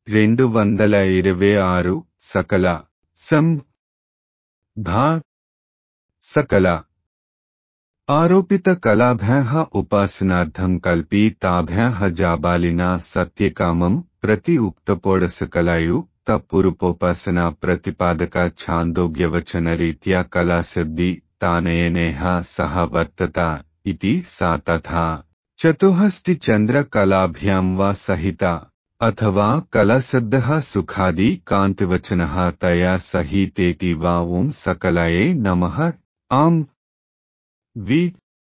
రెండు వందల ఇరవై ఆరు సకల సం ధా సకల ఆరోపిత కళాభ్య ఉపాసనార్థం కల్పి తాభ్య జాబాలిన సత్యకామం ప్రతి ఉక్తపోడసకలాయు తప్పురుపోపాసన ప్రతిపాదక ఛాందోగ్యవచన రీత్యా కళాశబ్ది తానయనేహ సహ వర్తత ఇతి సా తథా చతుహస్టి చంద్ర కళాభ్యాం వా సహిత అథవా కళశబ్ద సుఖాది కాంతివచన తయా సహితేతి వా ఓం సకలయే నమః ఆం వి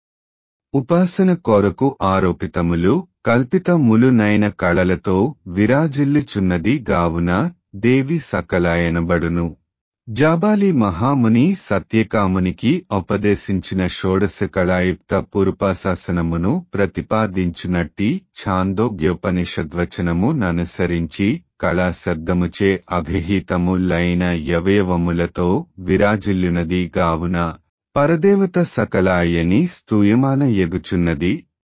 ఉపాసన కొరకు ఆరోపితములు కల్పితములునైన కళలతో విరాజిల్లుచున్నది గావున దేవి సకలాయనబడును జాబాలి మహాముని సత్యకామునికి ఉపదేశించిన షోడశ కళాయుక్త పూర్వపాశాసనమును ప్రతిపాదించునట్టి ఛాందోగ్యోపనిషద్వచనము ననుసరించి కళాశబ్దముచే అభిహితములైన యవయవములతో విరాజిల్లునది గావున పరదేవత సకలాయని స్తూయమాన ఎగుచున్నది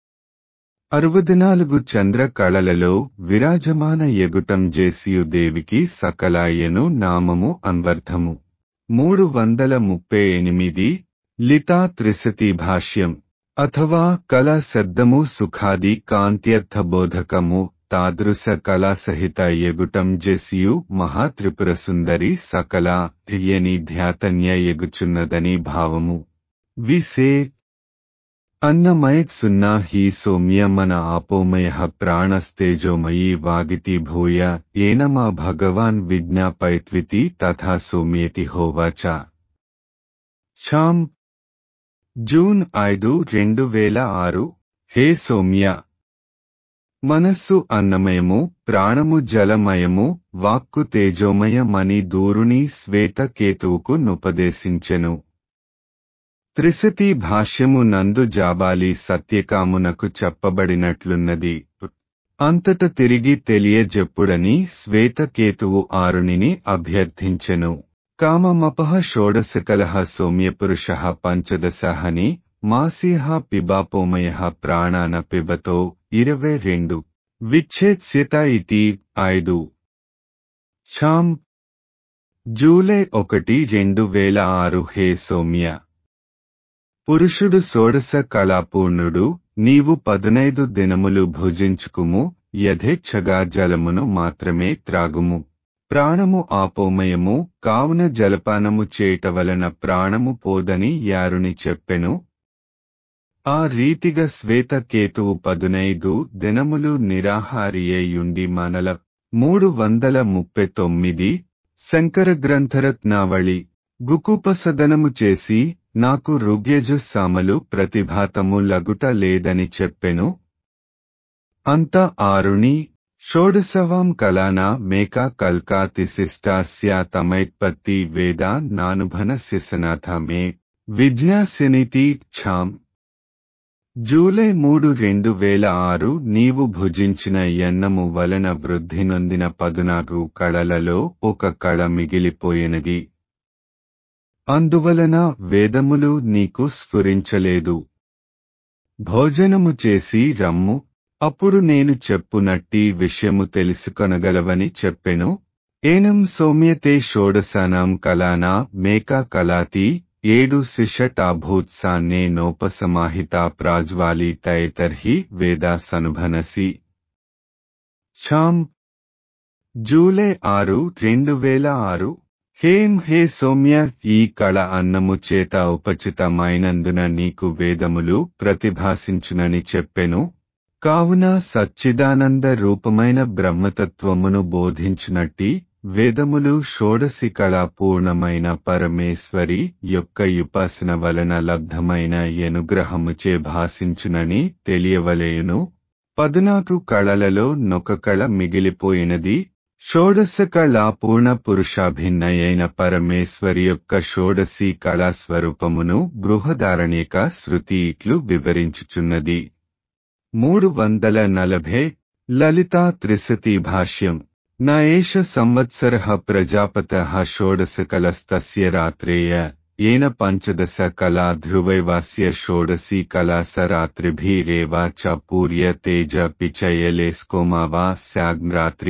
అరవది చంద్ర కళలలో విరాజమాన ఎగుటం జేసియు దేవికి సకలాయను నామము అన్వర్థము మూడు వందల ముప్పై ఎనిమిది లితా త్రిశతి భాష్యం అథవా కళా శబ్దము సుఖాది కాంత్యర్థ బోధకము తాదృశ కళాసహిత ఎగుటం జెసియు మహాత్రిపుర సుందరి సకల ధియని ధ్యాతన్య ఎగుచున్నదని భావము విసే అన్నమయత్సున్నా హి సౌమ్యమన ఆపోమయ ప్రాణస్తేజోమయీ వాగితి భూయ ఏనమా భగవాన్ విజ్ఞాపయత్వితి తథా సౌమ్యేతి హోవాచ ఛాం జూన్ ఐదు రెండు వేల ఆరు హే సౌమ్య మనస్సు అన్నమయము ప్రాణము జలమయము వాక్కు తేజోమయమని దూరుని శ్వేతకేతువుకు నుపదేశించెను త్రిశతి భాష్యము నందు జాబాలి సత్యకామునకు చెప్పబడినట్లున్నది అంతట తిరిగి తెలియజెప్పుడని శ్వేతకేతువు ఆరునిని అభ్యర్థించెను కామమపహ షోడశకలహ సౌమ్యపురుష పంచదశహని మాసిహ పిబాపోమయ ప్రాణాన పిబతో ఇరవై రెండు విచ్ఛేత్స్యత ఇతి ఐదు ఛాం జూలై ఒకటి రెండు వేల ఆరు హే సౌమ్య పురుషుడు షోడశ కళాపూర్ణుడు నీవు పదునైదు దినములు భుజించుకుము యథేచ్ఛగా జలమును మాత్రమే త్రాగుము ప్రాణము ఆపోమయము కావున జలపానము చేయట వలన ప్రాణము పోదని యారుని చెప్పెను ఆ రీతిగా శ్వేతకేతువు పదునైదు దినములు నిరాహారియయుండి మనల మూడు వందల ముప్పై తొమ్మిది శంకర గ్రంథరత్నావళి గుకుపసదనము చేసి నాకు రుగ్యజు సామలు ప్రతిభాతము లగుట లేదని చెప్పెను అంత ఆరుణి షోడశవాం కలానా మేకా కల్కాతిశిష్టాస్యా తమైత్పత్తి వేద నానుభన శిశనాథ మే విజ్ఞాసినితి ఛాం జూలై మూడు రెండు వేల ఆరు నీవు భుజించిన ఎన్నము వలన వృద్ధి నొందిన పదునాగు కళలలో ఒక కళ మిగిలిపోయినది అందువలన వేదములు నీకు స్ఫురించలేదు భోజనము చేసి రమ్ము అప్పుడు నేను చెప్పునట్టి విషయము తెలుసుకొనగలవని చెప్పెను ఏనం సౌమ్యతే షోడశానాం కళానా మేకా కళాతి ఏడు శిషటాభూత్సాన్నే నోపసమాహిత ప్రాజ్వాలి తైతర్హి వేదాసనుభనసి ఛాం జూలై ఆరు రెండు వేల ఆరు హేం హే సౌమ్య ఈ కళ అన్నము చేత ఉపచితమైనందున నీకు వేదములు ప్రతిభాసించునని చెప్పెను కావున సచ్చిదానంద రూపమైన బ్రహ్మతత్వమును బోధించునట్టి వేదములు షోడసి కళ పూర్ణమైన పరమేశ్వరి యొక్క ఉపాసన వలన లబ్ధమైన ఎనుగ్రహముచే భాషించునని తెలియవలేయును పదునాకు కళలలో నొక కళ మిగిలిపోయినది షోడశ కళా పూర్ణ పురుషాభిన్నయైన పరమేశ్వరి యొక్క షోడశి కళా స్వరూపమును బృహదారణ్యక శృతి ఇట్లు వివరించుచున్నది మూడు వందల నలభై లలితా త్రిశతి భాష్యం న ఏష సంవత్సర ప్రజాపత షోడశకలస్తస్య రాత్రేయ ఏన పంచదశ కళా ధ్రువైవాస్య షోడశీ కళా స రాత్రిభిరేవా చ పూర్య తేజ పిచయలేస్కోమా వా స్యాగ్రాత్రి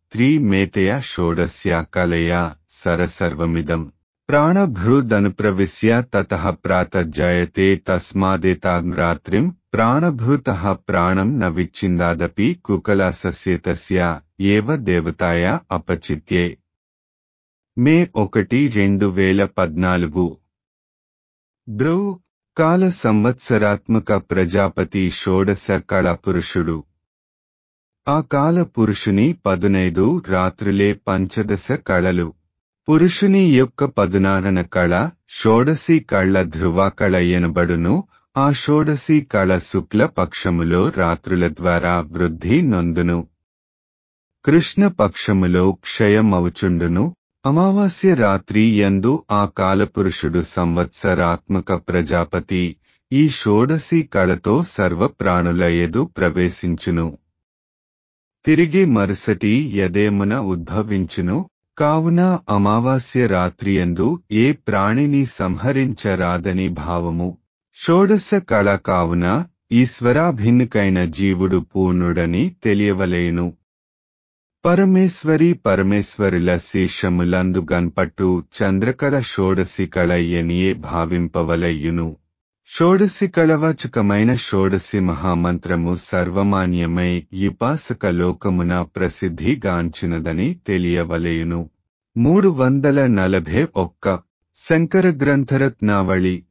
త్రీ మేతయ షోడస్య కలయ సరసర్వమిదం ప్రాణభృదనుప్రవిశ్య తతః ప్రాతర్జాయతే తస్మాదేతాం రాత్రిం ప్రాణభృతః ప్రాణం న విచ్ఛిందాదపి కుకలాసస్యేతస్య ఏవ దేవతాయ అపచిత్యే మే ఒకటి రెండు వేల పద్నాలుగు ద్రౌ కాల సంవత్సరాత్మక ప్రజాపతి షోడశ కళ పురుషుడు ఆ కాల పురుషుని పదునైదు రాత్రులే పంచదశ కళలు పురుషుని యొక్క పదునారన కళ షోడసి కళ్ళ ధ్రువ కళ ఎనబడును ఆ షోడసి కళ శుక్ల పక్షములో రాత్రుల ద్వారా వృద్ధి నొందును కృష్ణ పక్షములో క్షయమవుచుండును అమావాస్య రాత్రి యందు ఆ కాలపురుషుడు సంవత్సరాత్మక ప్రజాపతి ఈ షోడసి కళతో సర్వ ప్రాణుల ఎదు ప్రవేశించును తిరిగి మరుసటి యదేమున ఉద్భవించును కావున అమావాస్య రాత్రియందు ఏ ప్రాణిని సంహరించరాదని భావము షోడశ కళ కావున ఈశ్వరాభిన్నుకైన జీవుడు పూర్ణుడని తెలియవలేను పరమేశ్వరి పరమేశ్వరుల శేషములందు గన్పట్టు చంద్రకళ షోడసి కళయ్యనియే భావింపవలయ్యును షోడసి కళవాచకమైన షోడసి మహామంత్రము సర్వమాన్యమై యుపాసక లోకమున ప్రసిద్ధిగాంచినదని తెలియవలయును మూడు వందల నలభై ఒక్క శంకర గ్రంథరత్నావళి